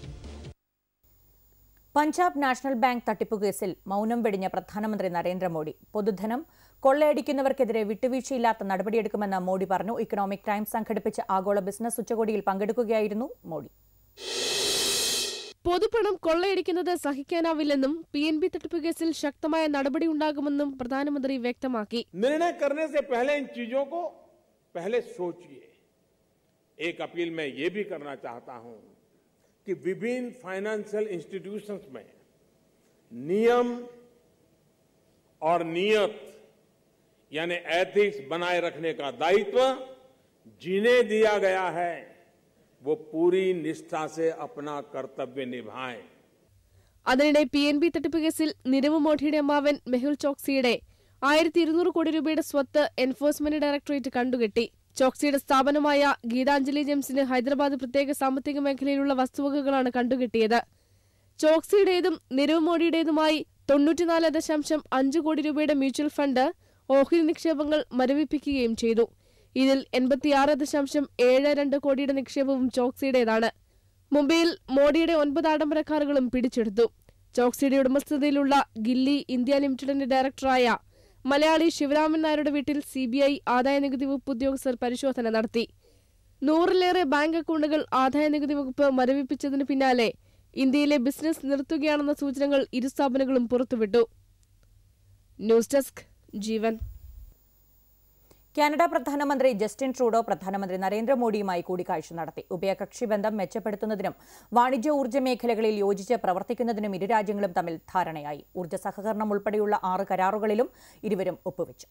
Punjab National Bank തട്ടിപ്പ് കേസിൽ മൗനം വെടിഞ്ഞ പ്രധാനമന്ത്രി നരേന്ദ്രമോദി പൊതുധനം കൊള്ളയടിക്കുന്നവർക്കെതിരെ വിട്ടുവീഴ്ചയില്ലാത്ത നടപടിയെടുക്കുമെന്ന് മോദി പറഞ്ഞു ഇക്കണോമിക് ടൈംസ് സംഘടിപ്പിച്ച ആഗോള ബിസിനസ് ഉച്ചകോടിയിൽ പങ്കെടുക്കുകയായിരുന്നു മോദി പൊതുപണം കൊള്ളയടിക്കുന്നത് സഹിക്കാനാവില്ലെന്നും പി എൻ ബി തട്ടിപ്പ് കേസിൽ ശക്തമായ നടപടിയുണ്ടാകുമെന്നും പ്രധാനമന്ത്രി വ്യക്തമാക്കി निर्णय करने से पहले इन चीजों को पहले सोचिए एक अपील मैं ये भी करना चाहता हूं कि विभिन्न फाइनेंशियल इंस्टीट्यूशंस में नियम और नियत यानी एथिक्स बनाए रखने का दायित्व जिन्हें दिया गया है वो पूरी निष्ठा से अपना कर्तव्य निभाएं അതിനിടെ പി എൻ ബി തട്ടിപ്പ് കേസിൽ നിരവ് മോഡിയുടെ അമ്മാവൻ മെഹുൽ ചോക്സിയുടെ ആയിരത്തി ഇരുന്നൂറ് കോടി രൂപയുടെ സ്വത്ത് എൻഫോഴ്സ്മെന്റ് ഡയറക്ടറേറ്റ് കണ്ടുകെട്ടി ചോക്സിയുടെ സ്ഥാപനമായ ഗീതാഞ്ജലി ജെംസിന് ഹൈദരാബാദ് പ്രത്യേക സാമ്പത്തിക മേഖലയിലുള്ള വസ്തുവകകളാണ് കണ്ടുകെട്ടിയത് ചോക്സിയുടേതും നിരവ് മോഡിയുടേതുമായി തൊണ്ണൂറ്റിനാല് ദശാംശം അഞ്ച് കോടി രൂപയുടെ മ്യൂച്വൽ ഫണ്ട് ഓഹരി നിക്ഷേപങ്ങൾ മരവിപ്പിക്കുകയും ചെയ്തു ഇതിൽ എൺപത്തിയാറ് ദശാംശം ഏഴ് രണ്ട് കോടിയുടെ നിക്ഷേപവും ചോക്സിയുടേതാണ് മുംബൈയിൽ മോഡിയുടെ ഒൻപത് ആഡംബര കാറുകളും പിടിച്ചെടുത്തു ചോക്സിയുടെ ഉടമസ്ഥതയിലുള്ള ഗില്ലി ഇന്ത്യ ലിമിറ്റഡിന്റെ ഡയറക്ടറായ മലയാളി ശിവരാമൻ നായരുടെ വീട്ടിൽ സി ബി ഐ ആദായനികുതി വകുപ്പ് ഉദ്യോഗസ്ഥർ പരിശോധന നടത്തി നൂറിലേറെ ബാങ്ക് അക്കൗണ്ടുകൾ ആദായനികുതി വകുപ്പ് മരവിപ്പിച്ചതിന് പിന്നാലെ ഇന്ത്യയിലെ ബിസിനസ് നിർത്തുകയാണെന്ന സൂചനകൾ ഇരു സ്ഥാപനങ്ങളും പുറത്തുവിട്ടു ന്യൂസ് ഡെസ്ക് ജീവൻ കാനഡ പ്രധാനമന്ത്രി ജസ്റ്റിൻ ട്രൂഡോ പ്രധാനമന്ത്രി നരേന്ദ്രമോദിയുമായി കൂടിക്കാഴ്ച നടത്തി ഉഭയകക്ഷി ബന്ധം മെച്ചപ്പെടുത്തുന്നതിനും വാണിജ്യ ഊർജ്ജ മേഖലകളിൽ യോജിച്ച് പ്രവർത്തിക്കുന്നതിനും ഇരു രാജ്യങ്ങളും തമ്മിൽ ധാരണയായി ഊർജ്ജ സഹകരണം ഉൾപ്പെടെയുള്ള ആറ് കരാറുകളിലും ഇരുവരും ഒപ്പുവെച്ചു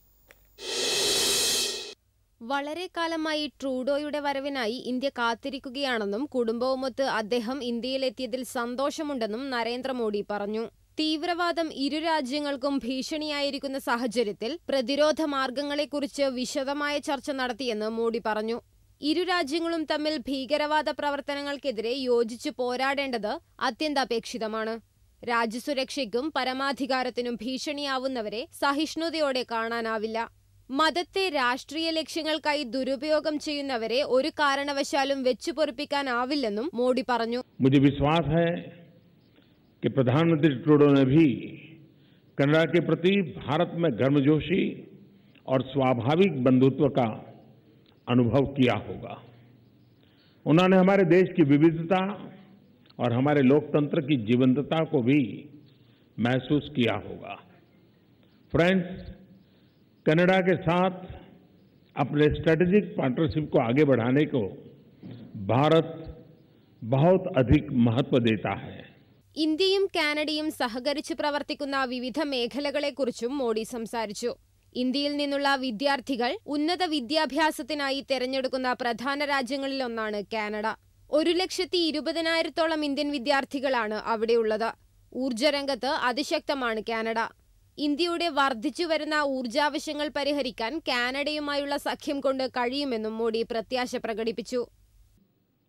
വളരെ കാലമായി ട്രൂഡോയുടെ വരവിനായി ഇന്ത്യ കാത്തിരിക്കുകയാണെന്നും കുടുംബവുമൊത്ത് അദ്ദേഹം ഇന്ത്യയിലെത്തിയതിൽ സന്തോഷമുണ്ടെന്നും നരേന്ദ്രമോദി പറഞ്ഞു തീവ്രവാദം ഇരു രാജ്യങ്ങൾക്കും ഭീഷണിയായിരിക്കുന്ന സാഹചര്യത്തിൽ പ്രതിരോധ മാർഗങ്ങളെക്കുറിച്ച് വിശദമായ ചർച്ച നടത്തിയെന്ന് മോഡി പറഞ്ഞു ഇരു രാജ്യങ്ങളും തമ്മിൽ ഭീകരവാദ പ്രവർത്തനങ്ങൾക്കെതിരെ യോജിച്ചു പോരാടേണ്ടത് അത്യന്താപേക്ഷിതമാണ് രാജ്യസുരക്ഷയ്ക്കും പരമാധികാരത്തിനും ഭീഷണിയാവുന്നവരെ സഹിഷ്ണുതയോടെ കാണാനാവില്ല മതത്തെ രാഷ്ട്രീയ ലക്ഷ്യങ്ങൾക്കായി ദുരുപയോഗം ചെയ്യുന്നവരെ ഒരു കാരണവശാലും വെച്ചുപൊറിപ്പിക്കാനാവില്ലെന്നും മോഡി പറഞ്ഞു मुझे विश्वास है कि प्रधानमंत्री ट्रूडो ने भी कनाडा के प्रति भारत में गर्मजोशी और स्वाभाविक बंधुत्व का अनुभव किया होगा उन्होंने हमारे देश की विविधता और हमारे लोकतंत्र की जीवंतता को भी महसूस किया होगा फ्रेंड्स कनाडा के साथ अपने स्ट्रेटेजिक पार्टनरशिप को आगे बढ़ाने को भारत बहुत अधिक महत्व देता है ഇന്ത്യയും കാനഡയും സഹകരിച്ച് പ്രവർത്തിക്കുന്ന വിവിധ മേഖലകളെക്കുറിച്ചും മോഡി സംസാരിച്ചു ഇന്ത്യയിൽ നിന്നുള്ള വിദ്യാർത്ഥികൾ ഉന്നത വിദ്യാഭ്യാസത്തിനായി തെരഞ്ഞെടുക്കുന്ന പ്രധാന രാജ്യങ്ങളിലൊന്നാണ് കാനഡ ഒരു ലക്ഷത്തി ഇരുപതിനായിരത്തോളം ഇന്ത്യൻ വിദ്യാർത്ഥികളാണ് അവിടെയുള്ളത് ഊർജ്ജരംഗത്ത് അതിശക്തമാണ് കാനഡ ഇന്ത്യയുടെ വർദ്ധിച്ചു വരുന്ന ഊർജാവശ്യങ്ങൾ പരിഹരിക്കാൻ കാനഡയുമായുള്ള സഖ്യം കൊണ്ട് കഴിയുമെന്നും മോഡി പ്രത്യാശ പ്രകടിപ്പിച്ചു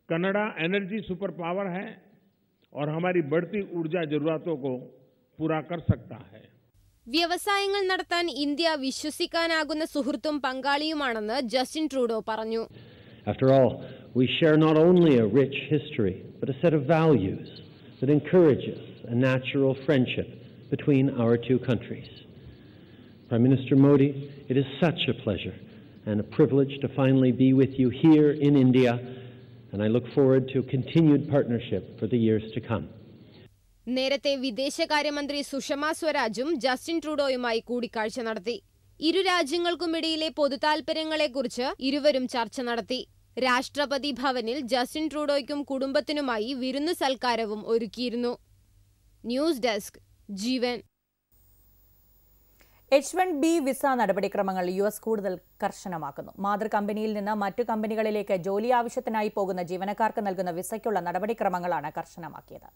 कनाडा एनर्जी सुपर पावर है और हमारी बढ़ती ऊर्जा जरूरतों को पूरा कर सकता है വ്യവസായങ്ങൾ നടത്താൻ ഇന്ത്യ വിശ്വസിക്കാനാകുന്ന സുഹൃത്തും പങ്കാളിയുമാണെന്ന് ജസ്റ്റിൻ ട്രൂഡോ പറഞ്ഞു After all, we share not only a rich history, but a set of values that encourages a natural friendship between our two countries. Prime Minister Modi, it is such a pleasure and a privilege to finally be with you here in India, and I look forward to continued partnership for the years to come. നേരത്തെ വിദേശകാര്യമന്ത്രി Sushma സ്വരാജും Justin ട്രൂഡോയുമായി കൂടിക്കാഴ്ച നടത്തി ഇരു രാജ്യങ്ങൾക്കുമിടയിലെ പൊതുതാൽപര്യങ്ങളെക്കുറിച്ച് ഇരുവരും ചർച്ച നടത്തി രാഷ്ട്രപതി ഭവനിൽ ജസ്റ്റിൻ ട്രൂഡോയ്ക്കും കുടുംബത്തിനുമായി വിരുന്നു സൽക്കാരവും ഒരുക്കിയിരുന്നു news desk Jeevan H one B visa നടപടിക്രമങ്ങൾ യു എസ് കൂടുതൽ കർശനമാക്കുന്നു മാതൃ കമ്പനിയിൽ നിന്ന് മറ്റു കമ്പനികളിലേക്ക് ജോലി ആവശ്യത്തിനായി പോകുന്ന ജീവനക്കാർക്ക് നൽകുന്ന വിസയ്ക്കുള്ള നടപടിക്രമങ്ങളാണ് കർശനമാക്കിയത്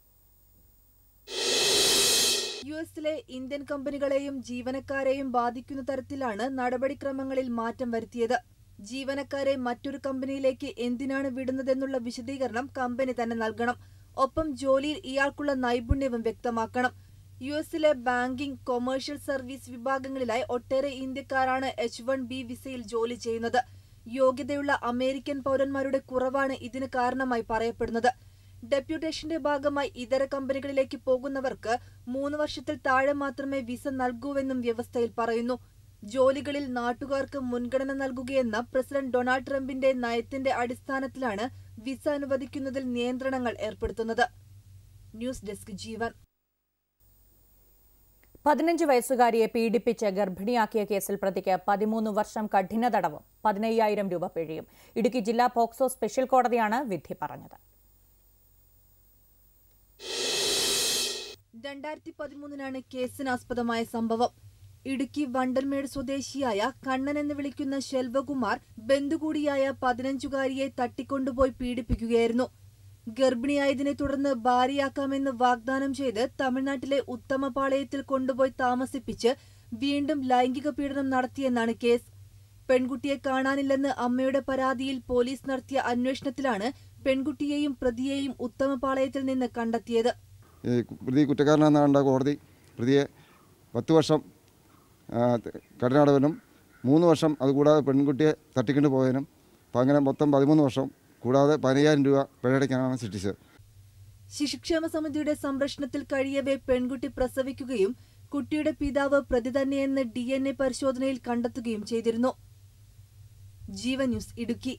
യു എസിലെ ഇന്ത്യൻ കമ്പനികളെയും ജീവനക്കാരെയും ബാധിക്കുന്ന തരത്തിലാണ് നടപടിക്രമങ്ങളിൽ മാറ്റം വരുത്തിയത് ജീവനക്കാരെ മറ്റൊരു കമ്പനിയിലേക്ക് എന്തിനാണ് വിടുന്നതെന്നുള്ള വിശദീകരണം കമ്പനി തന്നെ നൽകണം ഒപ്പം ജോലിയിൽ ഇയാൾക്കുള്ള നൈപുണ്യവും വ്യക്തമാക്കണം യു എസിലെ ബാങ്കിംഗ് കൊമേഴ്ഷ്യൽ സർവീസ് വിഭാഗങ്ങളിലായി ഒട്ടേറെ ഇന്ത്യക്കാരാണ് എച്ച് വൺ ബി വിസയിൽ ജോലി ചെയ്യുന്നത് യോഗ്യതയുള്ള അമേരിക്കൻ പൗരന്മാരുടെ കുറവാണ് ഇതിന് കാരണമായി പറയപ്പെടുന്നത് ഡെപ്യൂട്ടേഷന്റെ ഭാഗമായി ഇതര കമ്പനികളിലേക്ക് പോകുന്നവർക്ക് മൂന്ന് വർഷത്തിൽ താഴെ മാത്രമേ വിസ നൽകൂവെന്നും വ്യവസ്ഥയിൽ പറയുന്നു ജോലികളിൽ നാട്ടുകാർക്ക് മുൻഗണന നൽകുകയെന്ന പ്രസിഡന്റ് ഡൊണാൾഡ് ട്രംപിന്റെ നയത്തിന്റെ അടിസ്ഥാനത്തിലാണ് വിസ അനുവദിക്കുന്നതിൽ നിയന്ത്രണങ്ങൾ ഏർപ്പെടുത്തുന്നത് ന്യൂസ് ഡെസ്ക് ജീവൻ പതിനഞ്ച് വയസ്സുകാരിയെ പീഡിപ്പിച്ച് ഗർഭിണിയാക്കിയ കേസിൽ പ്രതിക്ക് പതിമൂന്ന് വർഷം കഠിന തടവും പതിനയ്യായിരം രൂപ പിഴയും ഇടുക്കി ജില്ലാ പോക്സോ സ്പെഷ്യൽ കോടതിയാണ് വിധി പറഞ്ഞത് രണ്ടായിരത്തി പതിമൂന്നിനാണ് കേസിനാസ്പദമായ സംഭവം ഇടുക്കി വണ്ടൽമേട് സ്വദേശിയായ കണ്ണൻ എന്ന് വിളിക്കുന്ന ശെൽവകുമാർ ബന്ധുകൂടിയായ പതിനഞ്ചുകാരിയെ തട്ടിക്കൊണ്ടുപോയി പീഡിപ്പിക്കുകയായിരുന്നു ഗർഭിണിയായതിനെ തുടർന്ന് ഭാര്യയാക്കാമെന്ന് വാഗ്ദാനം ചെയ്ത് തമിഴ്നാട്ടിലെ ഉത്തമപാളയത്തിൽ കൊണ്ടുപോയി താമസിപ്പിച്ച് വീണ്ടും ലൈംഗിക പീഡനം നടത്തിയെന്നാണ് കേസ് പെൺകുട്ടിയെ കാണാനില്ലെന്ന് അമ്മയുടെ പരാതിയിൽ പോലീസ് നടത്തിയ അന്വേഷണത്തിലാണ് പെൺകുട്ടിയെയും പ്രതിയെയും ഉത്തമപാളയത്തിൽ നിന്ന് കണ്ടെത്തിയത് ഈ പ്രതി കുറ്റക്കാരനെന്ന് കണ്ട കോടതി പ്രതിയെ പത്ത് വർഷം ആ, കഠിനാടവനും മൂന്ന് വർഷം അതുകൂടാതെ പെൺകുട്ടിയെ തട്ടിക്കൊണ്ട് പോയതിനും അപ്പം അങ്ങനെ മൊത്തം പതിമൂന്ന് വർഷം കൂടാതെ പതിനയ്യായിരം രൂപ പിഴയടയ്ക്കാനാണ് ശിക്ഷിച്ചത് ശിശുക്ഷേമ സമിതിയുടെ സംരക്ഷണത്തിൽ കഴിയവെ പെൺകുട്ടി പ്രസവിക്കുകയും കുട്ടിയുടെ പിതാവ് പ്രതി തന്നെയെന്ന് ഡി എൻ എ പരിശോധനയിൽ കണ്ടെത്തുകയും ചെയ്തിരുന്നു Jeevan news Idukki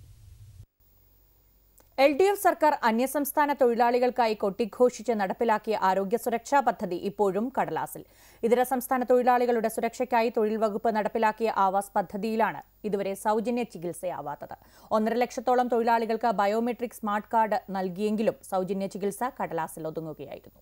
L D F സർക്കാർ അന്യസംസ്ഥാന തൊഴിലാളികൾക്കായി കൊട്ടിഘോഷിച്ച് നടപ്പിലാക്കിയ ആരോഗ്യ സുരക്ഷാ പദ്ധതി ഇപ്പോഴും കടലാസിൽ ഇതര സംസ്ഥാന തൊഴിലാളികളുടെ സുരക്ഷയ്ക്കായി തൊഴിൽ വകുപ്പ് നടപ്പിലാക്കിയ ആവാസ് പദ്ധതിയിലാണ് ഇതുവരെ സൗജന്യ ചികിത്സയാവാത്തത് ഒന്നര ലക്ഷത്തോളം തൊഴിലാളികൾക്ക് ബയോമെട്രിക് സ്മാർട്ട് കാർഡ് നൽകിയെങ്കിലും സൗജന്യ ചികിത്സ കടലാസിൽ ഒതുങ്ങുകയായിരുന്നു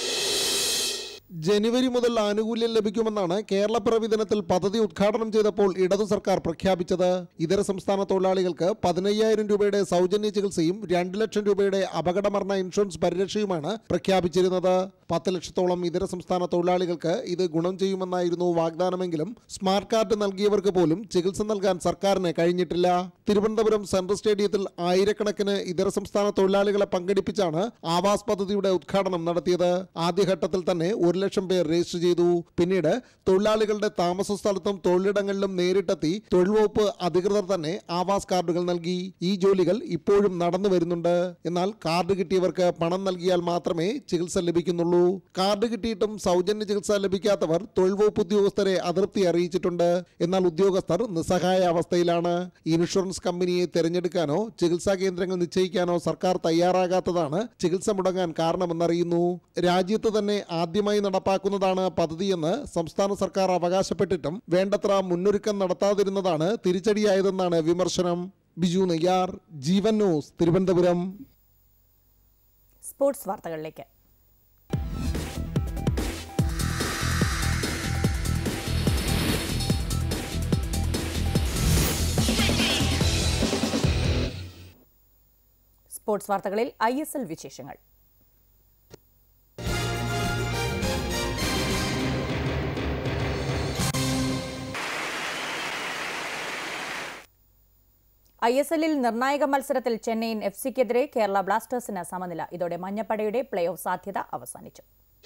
ജനുവരി മുതൽ ആനുകൂല്യം ലഭിക്കുമെന്നാണ് കേരളപ്പിറവി ദിനത്തിൽ പദ്ധതി ഉദ്ഘാടനം ചെയ്തപ്പോൾ ഇടതു സർക്കാർ പ്രഖ്യാപിച്ചത് ഇതര സംസ്ഥാന തൊഴിലാളികൾക്ക് പതിനയ്യായിരം രൂപയുടെ സൗജന്യ ചികിത്സയും രണ്ട് ലക്ഷം രൂപയുടെ അപകടമരണ ഇൻഷുറൻസ് പരിരക്ഷയുമാണ് പ്രഖ്യാപിച്ചിരുന്നത് പത്ത് ലക്ഷത്തോളം ഇതര സംസ്ഥാന തൊഴിലാളികൾക്ക് ഇത് ഗുണം ചെയ്യുമെന്നായിരുന്നു വാഗ്ദാനമെങ്കിലും സ്മാർട്ട് കാർഡ് നൽകിയവർക്ക് പോലും ചികിത്സ നൽകാൻ സർക്കാരിന് കഴിഞ്ഞിട്ടില്ല തിരുവനന്തപുരം സെൻട്രൽ സ്റ്റേഡിയത്തിൽ ആയിരക്കണക്കിന് ഇതര സംസ്ഥാന തൊഴിലാളികളെ പങ്കെടുപ്പിച്ചാണ് ആവാസ് പദ്ധതിയുടെ ഉദ്ഘാടനം നടത്തിയത് ആദ്യഘട്ടത്തിൽ തന്നെ ഒരു ലക്ഷം പേർ രജിസ്റ്റർ ചെയ്തു പിന്നീട് തൊഴിലാളികളുടെ താമസ സ്ഥലത്തും തൊഴിലിടങ്ങളിലും നേരിട്ടെത്തി തൊഴിൽ വകുപ്പ് അധികൃതർ തന്നെ ആവാസ് കാർഡുകൾ നൽകി ഈ ജോലികൾ ഇപ്പോഴും നടന്നു വരുന്നുണ്ട് എന്നാൽ കാർഡ് കിട്ടിയവർക്ക് പണം നൽകിയാൽ മാത്രമേ ചികിത്സ ലഭിക്കുന്നുള്ളൂ കാർഡ് കിട്ടിയിട്ടും സൗജന്യ ചികിത്സ ലഭിക്കാത്തവർ തൊഴിൽ വകുപ്പ് ഉദ്യോഗസ്ഥരെ അതൃപ്തി അറിയിച്ചിട്ടുണ്ട് എന്നാൽ ഉദ്യോഗസ്ഥർ നിസ്സഹായ അവസ്ഥയിലാണ് ഇൻഷുറൻസ് കമ്പനിയെ തിരഞ്ഞെടുക്കാനോ ചികിത്സാ കേന്ദ്രങ്ങൾ നിശ്ചയിക്കാനോ സർക്കാർ തയ്യാറാകാത്തതാണ് ചികിത്സ മുടങ്ങാൻ കാരണമെന്നറിയുന്നു രാജ്യത്ത് തന്നെ ആദ്യമായി നടപ്പാക്കുന്നതാണ് പദ്ധതിയെന്ന് സംസ്ഥാന സർക്കാർ അവകാശപ്പെട്ടിട്ടും വേണ്ടത്ര മുന്നൊരുക്കം നടത്താതിരുന്നതാണ് തിരിച്ചടിയായതെന്നാണ് വിമർശനം ബിജു നെയ്യാർ ജീവൻ ന്യൂസ് തിരുവനന്തപുരം സ്പോർട്സ് വാർത്തകളിലേക്ക് സ്പോർട്സ് വാർത്തകളിൽ ഐ എസ് എൽ വിശേഷങ്ങൾ ഐ എസ് എല്ലിൽ നിർണായക മത്സരത്തിൽ ചെന്നൈയിൻ എഫ് സിക്കെതിരെ കേരള ബ്ലാസ്റ്റേഴ്സിന് സമനില ഇതോടെ മഞ്ഞപ്പടയുടെ പ്ലേ ഓഫ് സാധ്യത അവസാനിച്ചു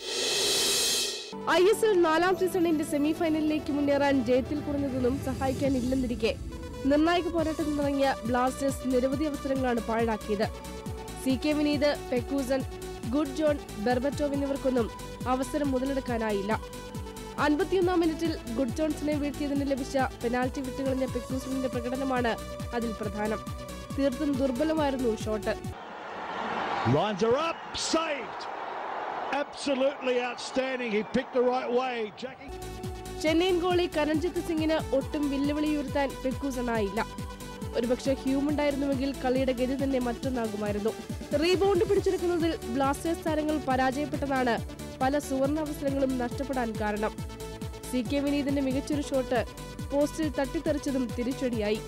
ഐ എസ് എൽ നാലാം സീസണിന്റെ സെമി ഫൈനലിലേക്ക് മുന്നേറാൻ ജയത്തിൽ കുറഞ്ഞതൊന്നും സഹായിക്കാനില്ലെന്നിരിക്കെ നിർണായക പോരാട്ടത്തിൽ നിറങ്ങിയ ബ്ലാസ്റ്റേഴ്സ് നിരവധി അവസരങ്ങളാണ് പാഴാക്കിയത് C K Vineeth Pekuson Gudjon Berbatov എന്നിവർക്കൊന്നും അവസരം മുതലെടുക്കാനായില്ല അൻപത്തിയൊന്നാം മിനിറ്റിൽ ഗുഡ് ജോൺസിനെ വീഴ്ത്തിയതിന് ലഭിച്ച പെനാൽറ്റി വിട്ടുകളഞ്ഞ പെക്കൂസണിന്റെ പ്രകടനമാണ് അതിൽ പ്രധാനം തീർത്തും ദുർബലമായിരുന്നു shot Lines are up, saved. Absolutely outstanding. He picked the right way. Jackie. Chennaiyin goalie Karanjit സിംഗിന് ഒട്ടും വെല്ലുവിളിയുയർത്താൻ പെക്കൂസണായില്ല ഒരുപക്ഷെ ഹ്യൂം ഉണ്ടായിരുന്നുവെങ്കിൽ കളിയുടെ ഗതി തന്നെ മറ്റൊന്നാകുമായിരുന്നു റീബൗണ്ട് പിടിച്ചെടുക്കുന്നതിൽ ബ്ലാസ്റ്റേഴ്സ് താരങ്ങൾ പരാജയപ്പെട്ടതാണ് പല സുവർണ അവസരങ്ങളും നഷ്ടപ്പെടാൻ കാരണം സി കെ വിനീതിന്റെ മികച്ചൊരു ഷോട്ട് പോസ്റ്റിൽ തട്ടിത്തെറിച്ചതും തിരിച്ചടിയായി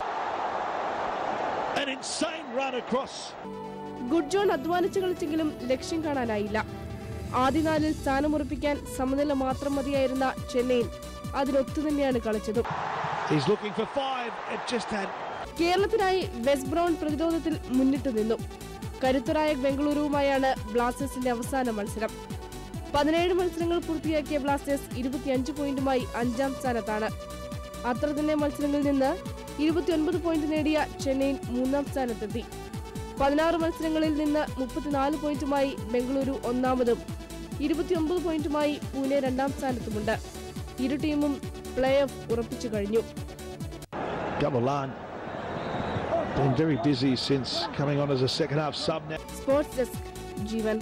An insane run across. Gudjon അധ്വാനിച്ചു കളിച്ചെങ്കിലും ലക്ഷ്യം കാണാനായില്ല ആദ്യ നാലിൽ സ്ഥാനമുറപ്പിക്കാൻ സമനില മാത്രം മതിയായിരുന്ന ചെന്നൈയിൻ അതിനൊത്തു തന്നെയാണ് കളിച്ചതും He's looking for five. It just had. കേരളത്തിനായി വെസ്റ്റ് ബ്രൗൺ പ്രതിരോധത്തിൽ മുന്നിട്ട് നിന്നു കരുത്തരായ ബംഗളൂരുവുമായാണ് ബ്ലാസ്റ്റേഴ്സിന്റെ അവസാന മത്സരം പതിനേഴ് മത്സരങ്ങൾ പൂർത്തിയാക്കിയ ബ്ലാസ്റ്റേഴ്സ് ഇരുപത്തിയഞ്ച് പോയിന്റുമായി അഞ്ചാം സ്ഥാനത്താണ് അത്ര തന്നെ മത്സരങ്ങളിൽ നിന്ന് ഇരുപത്തിയൊൻപത് പോയിന്റ് നേടിയ ചെന്നൈയിൻ മൂന്നാം സ്ഥാനത്തെത്തി പതിനാറ് മത്സരങ്ങളിൽ നിന്ന് മുപ്പത്തിനാല് പോയിന്റുമായി ബംഗളൂരു ഒന്നാമതും ഇരുപത്തിയൊമ്പത് പോയിന്റുമായി പൂനെ രണ്ടാം സ്ഥാനത്തുമുണ്ട് ഇരു ടീമും പ്ലേ ഓഫ് ഉറപ്പിച്ചു കഴിഞ്ഞു Double line. Been very busy since coming on as a second half sub now. Sports desk Jeevan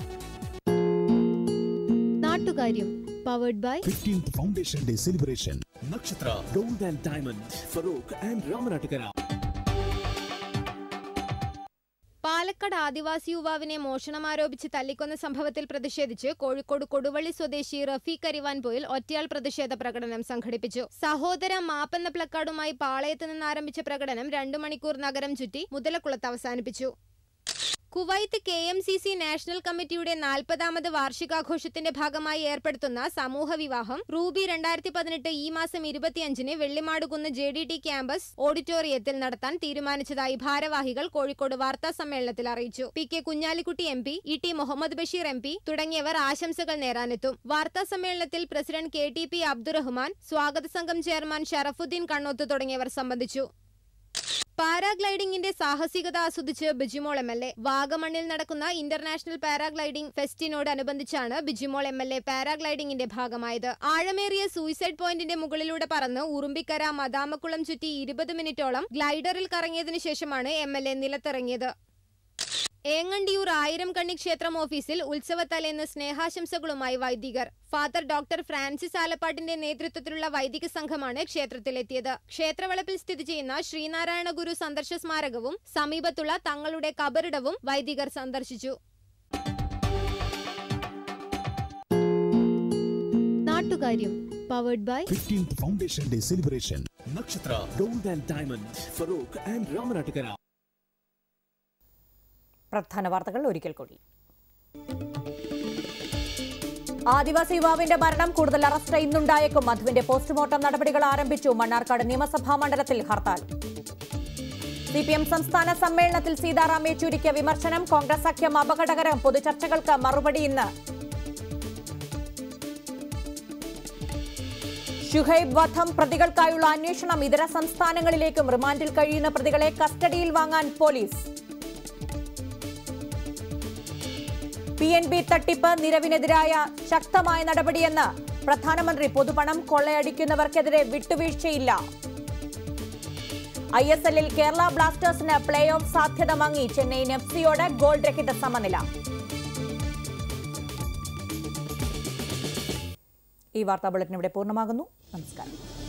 നാട്ടുകാര്യം powered by 15th Foundation Day celebration. Nakshatra Gold and Diamond, Farouk and Ramanatakara. Palakkad ആദിവാസി യുവാവിനെ മോഷണം ആരോപിച്ച് തല്ലിക്കൊന്ന സംഭവത്തിൽ പ്രതിഷേധിച്ച് കോഴിക്കോട് കൊടുവള്ളി സ്വദേശി റഫീഖ് അരിവാൻപോയിൽ ഒറ്റയാൾ പ്രതിഷേധ പ്രകടനം സംഘടിപ്പിച്ചു സഹോദര മാപ്പെന്ന പ്ലക്കാർഡുമായി പാളയത്ത് നിന്ന് ആരംഭിച്ച പ്രകടനം രണ്ടു മണിക്കൂർ നഗരം ചുറ്റി മുതലക്കുളത്ത് അവസാനിപ്പിച്ചു Kuwait K M C C national കമ്മിറ്റിയുടെ നാൽപ്പതാമത് വാർഷികാഘോഷത്തിന്റെ ഭാഗമായി ഏർപ്പെടുത്തുന്ന സമൂഹ വിവാഹം റൂബി രണ്ടായിരത്തി പതിനെട്ട് ഈ മാസം ഇരുപത്തിയഞ്ചിന് Vellimadukunnu J D T campus ഓഡിറ്റോറിയത്തിൽ നടത്താൻ തീരുമാനിച്ചതായി ഭാരവാഹികൾ കോഴിക്കോട് വാർത്താ സമ്മേളനത്തിൽ അറിയിച്ചു P K Kunhalikutty M P E T Muhammad Basheer M P തുടങ്ങിയവർ ആശംസകൾ നേരാനെത്തും വാർത്താ സമ്മേളനത്തിൽ president K T P Abdurahman സ്വാഗത സംഘം ചെയർമാൻ ഷറഫുദ്ദീൻ കണ്ണോത്ത് തുടങ്ങിയവർ സംബന്ധിച്ചു പാരാഗ്ലൈഡിംഗിന്റെ സാഹസികത ആസ്വദിച്ച് ബിജിമോൾ എം എൽ എ വാഗമണ്ണിൽ നടക്കുന്ന ഇന്റർനാഷണൽ പാരാഗ്ലൈഡിംഗ് ഫെസ്റ്റിനോടനുബന്ധിച്ചാണ് ബിജിമോൾ എം എൽ എ പാരാഗ്ലൈഡിംഗിന്റെ ഭാഗമായത് ആഴമേറിയ സൂയിസൈഡ് പോയിന്റിന്റെ മുകളിലൂടെ പറന്ന് ഉറുമ്പിക്കര മദാമക്കുളം ചുറ്റി ഇരുപത് മിനിറ്റോളം ഗ്ലൈഡറിൽ കറങ്ങിയതിനു ശേഷമാണ് എം എൽ എ നിലത്തിറങ്ങിയത് ഏങ്ങണ്ടിയൂർ ആയിരം കണ്ണി ക്ഷേത്രം ഓഫീസിൽ ഉത്സവത്തലേന്ന് സ്നേഹാശംസകളുമായി വൈദികർ ഫാദർ ഡോക്ടർ ഫ്രാൻസിസ് ആലപ്പാട്ടിന്റെ നേതൃത്വത്തിലുള്ള വൈദിക സംഘമാണ് ക്ഷേത്രത്തിലെത്തിയത് ക്ഷേത്രവളപ്പിൽ സ്ഥിതി ചെയ്യുന്ന ശ്രീനാരായണ ഗുരു സന്ദർശ സ്മാരകവും സമീപത്തുള്ള തങ്ങളുടെ കബറിടവും വൈദികർ സന്ദർശിച്ചു നാട്ടുകാര്യം powered by 15th Foundation Day celebration. Nakshatra Gold and Diamond, Farouk and Ramanatakara. പ്രധാന വാർത്തകൾ ഒരിക്കൽ കൂടി ആദിവാസി യുവാവിന്റെ മരണം കൂടുതൽ അറസ്റ്റ് ഇന്നുണ്ടായേക്കും മധുവിന്റെ പോസ്റ്റ്മോർട്ടം നടപടികൾ ആരംഭിച്ചു മണ്ണാർക്കാട് നിയമസഭാ മണ്ഡലത്തിൽ ഹർത്താൽ സി പി എം സംസ്ഥാന സമ്മേളനത്തിൽ സീതാറാം യെച്ചൂരിക്ക് വിമർശനം കോൺഗ്രസ് സഖ്യം അപകടകരം പൊതുചർച്ചകൾക്ക് മറുപടി ഇന്ന് ഷുഹൈബ് വധം പ്രതികൾക്കായുള്ള അന്വേഷണം ഇതര സംസ്ഥാനങ്ങളിലേക്കും റിമാൻഡിൽ കഴിയുന്ന പ്രതികളെ കസ്റ്റഡിയിൽ വാങ്ങാൻ പോലീസ് പി എൻ ബി തട്ടിപ്പ് നിരവിനെതിരായ ശക്തമായ നടപടിയെന്ന് പ്രധാനമന്ത്രി പൊതുപണം കൊള്ളയടിക്കുന്നവർക്കെതിരെ വിട്ടുവീഴ്ചയില്ല ഐ എസ് എല്ലിൽ കേരള ബ്ലാസ്റ്റേഴ്സിന് പ്ലേ ഓഫ് സാധ്യത മങ്ങി ചെന്നൈയിൻ എഫ് സിയോട് ഗോൾ രഹിത സമനില ഈ വാർത്താ ബുള്ളറ്റിൻ ഇവിടെ പൂർണ്ണമാകുന്നു നമസ്കാരം